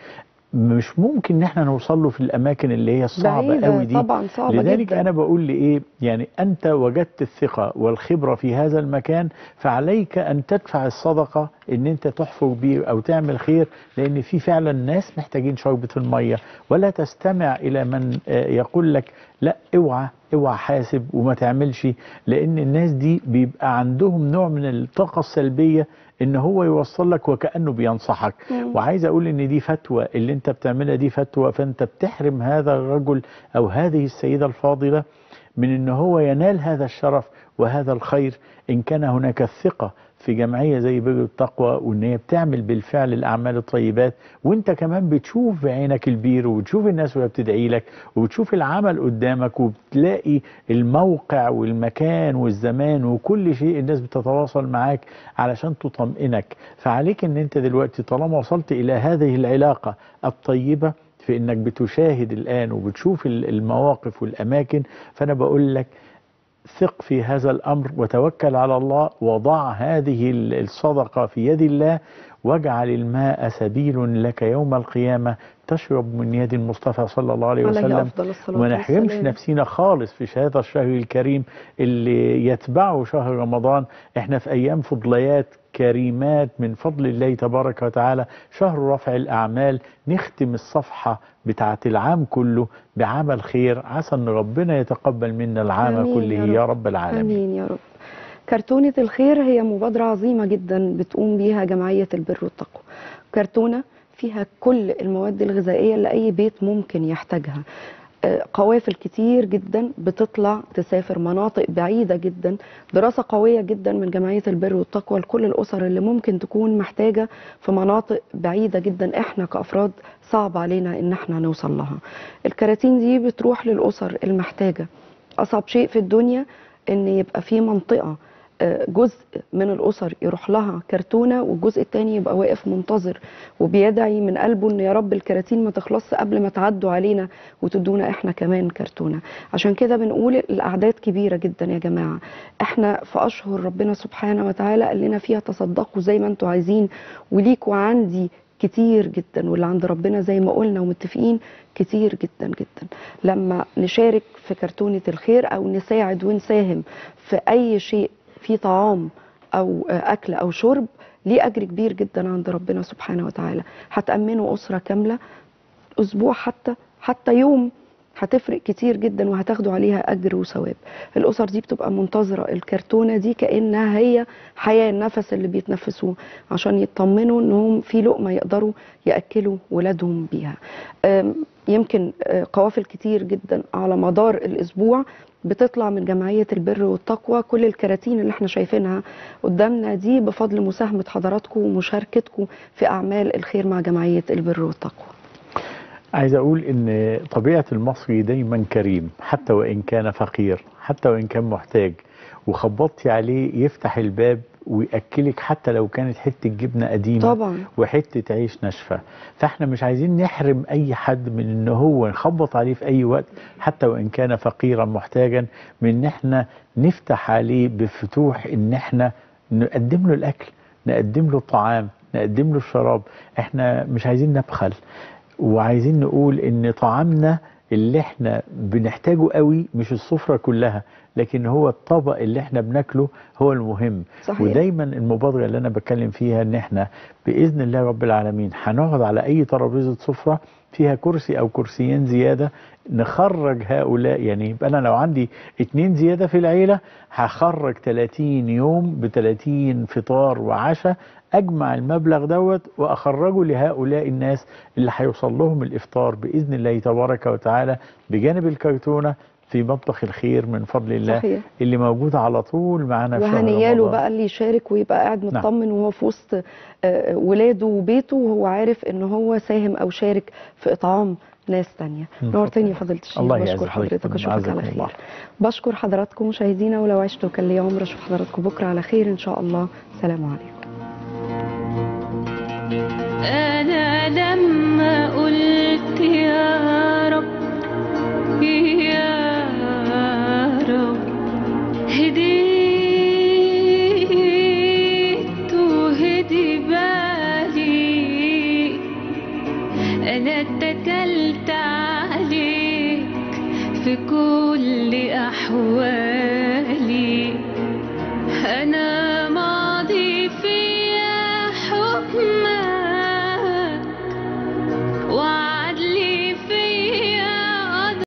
مش ممكن ان احنا نوصل له في الاماكن اللي هي صعبه بعيدة قوي دي طبعا صعبة لذلك جدا. انا بقول لايه يعني انت وجدت الثقه والخبره في هذا المكان فعليك ان تدفع الصدقه ان انت تحفر بير او تعمل خير لان في فعلا ناس محتاجين شربة الميه ولا تستمع الى من آه، يقول لك لا اوعى اوعى حاسب وما تعملش لان الناس دي بيبقى عندهم نوع من الطاقه السلبيه ان هو يوصل لك وكانه بينصحك مم. وعايز اقول ان دي فتوى اللي انت بتعملها دي فتوى فانت بتحرم هذا الرجل او هذه السيده الفاضله من ان هو ينال هذا الشرف وهذا الخير ان كان هناك ثقه في جمعيه زي بر التقوى وان هي بتعمل بالفعل الاعمال الطيبات وانت كمان بتشوف بعينك البير وبتشوف الناس وهي بتدعي لك وبتشوف العمل قدامك وبتلاقي الموقع والمكان والزمان وكل شيء الناس بتتواصل معاك علشان تطمئنك فعليك ان انت دلوقتي طالما وصلت الى هذه العلاقه الطيبه في انك بتشاهد الان وبتشوف ال- المواقف والاماكن فانا بقول لك ثق في هذا الامر وتوكل على الله وضع هذه ال- الصدقه في يد الله واجعل الماء سبيل لك يوم القيامه تشرب من يد المصطفى صلى الله عليه عليه وسلم أفضل الصلاة وما نحرمش والسلام. نفسينا خالص في هذا الشهر الكريم اللي يتبعه شهر رمضان احنا في ايام فضليات كريمات من فضل الله تبارك وتعالى شهر رفع الأعمال نختم الصفحة بتاعة العام كله بعمل خير عسى أن ربنا يتقبل منا العام آمين كله يا يا رب. رب العالمين امين يا رب كرتونه الخير هي مبادره عظيمه جدا بتقوم بيها جمعيه البر والتقوى كرتونه فيها كل المواد الغذائيه اللي اي بيت ممكن يحتاجها آه، قوافل كتير جدا بتطلع تسافر مناطق بعيده جدا دراسه قويه جدا من جمعيه البر والتقوى لكل الاسر اللي ممكن تكون محتاجه في مناطق بعيده جدا احنا كافراد صعب علينا ان احنا نوصل لها الكراتين دي بتروح للاسر المحتاجه اصعب شيء في الدنيا ان يبقى في منطقه آه، جزء من الاسر يروح لها كرتونه والجزء التاني يبقى واقف منتظر وبيدعي من قلبه ان يا رب الكراتين ما تخلصش قبل ما تعدوا علينا وتدونا احنا كمان كرتونه عشان كده بنقول الاعداد كبيره جدا يا جماعه احنا في اشهر ربنا سبحانه وتعالى قال لنا فيها تصدقوا زي ما انتوا عايزين وليكوا عندي كتير جدا واللي عند ربنا زي ما قلنا ومتفقين كتير جدا جدا لما نشارك في كرتونة الخير أو نساعد ونساهم في أي شيء في طعام أو آه، أكل أو شرب ليه أجر كبير جدا عند ربنا سبحانه وتعالى هتأمنوا أسرة كاملة أسبوع حتى حتى يوم هتفرق كتير جدا وهتاخدوا عليها اجر وثواب الاسر دي بتبقى منتظره الكرتونه دي كانها هي حياه النفس اللي بيتنفسوه عشان يطمنوا انهم في لقمه يقدروا ياكلوا ولادهم بيها أم، يمكن آه، قوافل كتير جدا على مدار الاسبوع بتطلع من جمعيه البر والتقوى كل الكراتين اللي احنا شايفينها قدامنا دي بفضل مساهمه حضراتكم ومشاركتكم في اعمال الخير مع جمعيه البر والتقوى عايز أقول إن طبيعة المصري دايما كريم حتى وإن كان فقير حتى وإن كان محتاج وخبطتي عليه يفتح الباب ويأكلك حتى لو كانت حتة جبنة قديمة طبعا وحتة عيش ناشفة فاحنا مش عايزين نحرم أي حد من إن هو نخبط عليه في أي وقت حتى وإن كان فقيرا محتاجا من إن احنا نفتح عليه بفتوح إن احنا نقدم له الأكل نقدم له الطعام نقدم له الشراب احنا مش عايزين نبخل وعايزين نقول ان طعامنا اللي احنا بنحتاجه قوي مش السفرة كلها لكن هو الطبق اللي احنا بناكله هو المهم صحيح. ودايما المبادرة اللي انا بتكلم فيها ان احنا بإذن الله رب العالمين هنقعد على اي ترابيزة سفرة فيها كرسي او كرسيين زيادة نخرج هؤلاء يعني يبقى انا لو عندي اتنين زيادة في العيلة هخرج 30 يوم ب 30 فطار وعشاء اجمع المبلغ دوت واخرجه لهؤلاء الناس اللي هيوصل لهم الافطار باذن الله تبارك وتعالى بجانب الكرتونه في مطبخ الخير من فضل الله صحيح. اللي موجود على طول معانا في شهر وهنياله رمضان. بقى اللي يشارك ويبقى قاعد نعم. مطمن وهو في وسط آه، ولاده وبيته وهو عارف ان هو ساهم او شارك في اطعام ناس تانية مم. نورتني يا فضيلة الشيخ الله بشكر يعز حضرتك حضرتك واشوفك ويعزكم على الله. خير بشكر حضراتكم مشاهدينا ولو عشتوا كان لي عمر اشوف حضراتكم بكره على خير ان شاء الله سلام عليكم أنا لما قلت يا رب يا رب هديت وهدي بالي أنا اتكلت عليك في كل أحوالي أنا